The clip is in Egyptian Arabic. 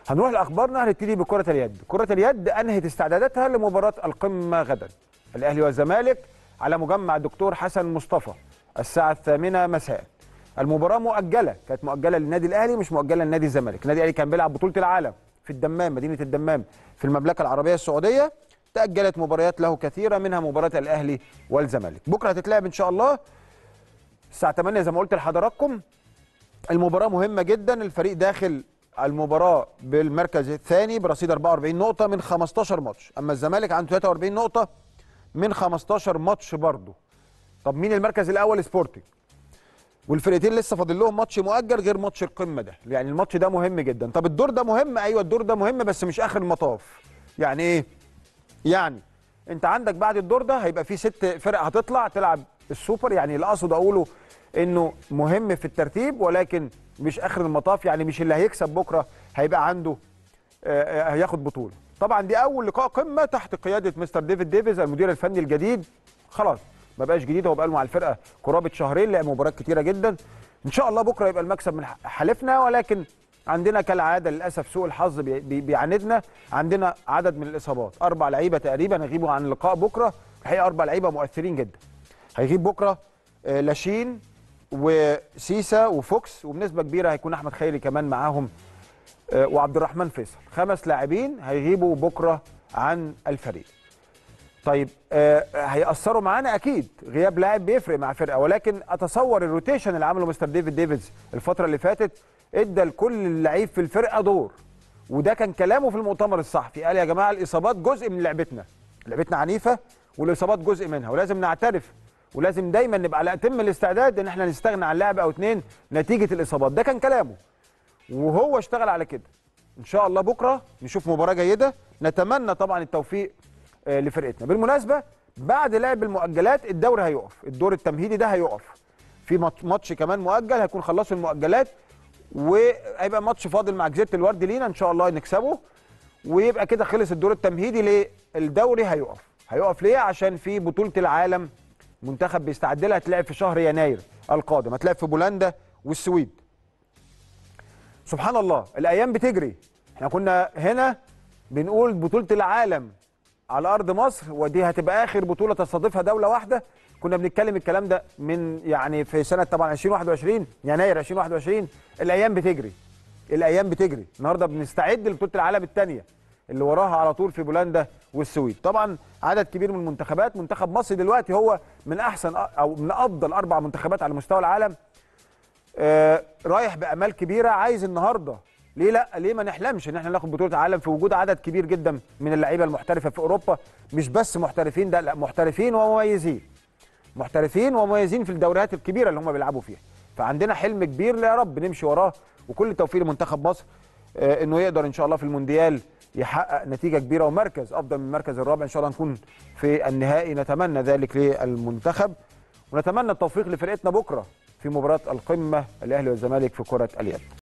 هنروح لاخبارنا هنبتدي بكره اليد كره اليد انهت استعداداتها لمباراه القمه غدا الاهلي والزمالك على مجمع الدكتور حسن مصطفى الساعه الثامنة مساء المباراه مؤجله كانت مؤجله للنادي الاهلي مش مؤجله لنادي الزمالك النادي الاهلي كان بيلعب بطوله العالم في الدمام مدينه الدمام في المملكه العربيه السعوديه تاجلت مباريات له كثيره منها مباراه الاهلي والزمالك بكره هتتلعب ان شاء الله الساعه 8 زي ما قلت لحضراتكم المباراه مهمه جدا الفريق داخل المباراه بالمركز الثاني برصيد 44 نقطه من 15 ماتش اما الزمالك عنده 43 نقطه من 15 ماتش برضه طب مين المركز الاول سبورتنج والفرقتين لسه فاضل لهم ماتش مؤجل غير ماتش القمه ده يعني الماتش ده مهم جدا طب الدور ده مهم ايوه الدور ده مهم بس مش اخر المطاف يعني ايه يعني انت عندك بعد الدور ده هيبقى في ست فرق هتطلع تلعب السوبر يعني اللي اقصد اقوله انه مهم في الترتيب ولكن مش اخر المطاف يعني مش اللي هيكسب بكره هيبقى عنده آه، آه، هياخد بطوله طبعا دي اول لقاء قمه تحت قياده مستر ديفيد ديفيز المدير الفني الجديد خلاص ما بقاش جديد هو بقى له مع الفرقه قرابه شهرين لعب مباريات كتيره جدا ان شاء الله بكره يبقى المكسب من حلفنا ولكن عندنا كالعاده للاسف سوء الحظ بي- بي- بيعاندنا عندنا عدد من الاصابات اربع لعيبه تقريبا هيغيبوا عن اللقاء بكره الحقيقه اربع لعيبه مؤثرين جدا هيغيب بكره آه، لاشين وسيسا وفوكس وبنسبه كبيره هيكون احمد خيري كمان معاهم آه، وعبد الرحمن فيصل خمس لاعبين هيغيبوا بكره عن الفريق طيب آه هيأثروا معانا اكيد غياب لاعب بيفرق مع فرقه ولكن اتصور الروتيشن اللي عمله مستر ديفيد ديفيدز الفتره اللي فاتت ادى لكل لعيب في الفرقه دور وده كان كلامه في المؤتمر الصحفي قال يا جماعه الاصابات جزء من لعبتنا لعبتنا عنيفه والاصابات جزء منها ولازم نعترف ولازم دايما نبقى على اتم الاستعداد ان احنا نستغنى عن لاعب او اتنين نتيجه الاصابات ده كان كلامه وهو اشتغل على كده ان شاء الله بكره نشوف مباراه جيده نتمنى طبعا التوفيق آه، لفرقتنا بالمناسبه بعد لعب المؤجلات الدوري هيقف الدور التمهيدي ده هيقف في ماتش- ماتش كمان مؤجل هيكون خلصوا المؤجلات وهيبقى ماتش فاضل مع جزيره الورد لينا ان شاء الله نكسبه ويبقى كده خلص الدور التمهيدي للدوري هيقف هيقف ليه عشان في بطوله العالم منتخب بيستعد لها هتلعب في شهر يناير القادم هتلعب في بولندا والسويد سبحان الله الايام بتجري احنا كنا هنا بنقول بطوله العالم على ارض مصر ودي هتبقى اخر بطوله تستضيفها دوله واحده كنا بنتكلم الكلام ده من يعني في سنه طبعا 2021 يناير 2021 الايام بتجري الايام بتجري النهارده بنستعد لبطوله العالم الثانيه اللي وراها على طول في بولندا والسويد طبعا عدد كبير من المنتخبات منتخب مصر دلوقتي هو من احسن او من افضل اربع منتخبات على مستوى العالم آه، رايح بامال كبيره عايز النهارده ليه لا ليه ما نحلمش ان احنا ناخد بطوله العالم في وجود عدد كبير جدا من اللعيبه المحترفه في اوروبا مش بس محترفين ده لا محترفين ومميزين محترفين ومميزين في الدوريات الكبيره اللي هم بيلعبوا فيها فعندنا حلم كبير يا رب نمشي وراه وكل التوفيق لمنتخب مصر آه، انه يقدر ان شاء الله في المونديال يحقق نتيجه كبيره ومركز افضل من المركز الرابع ان شاء الله نكون في النهائي نتمنى ذلك للمنتخب ونتمنى التوفيق لفرقتنا بكره في مباراه القمه الاهلي والزمالك في كره اليد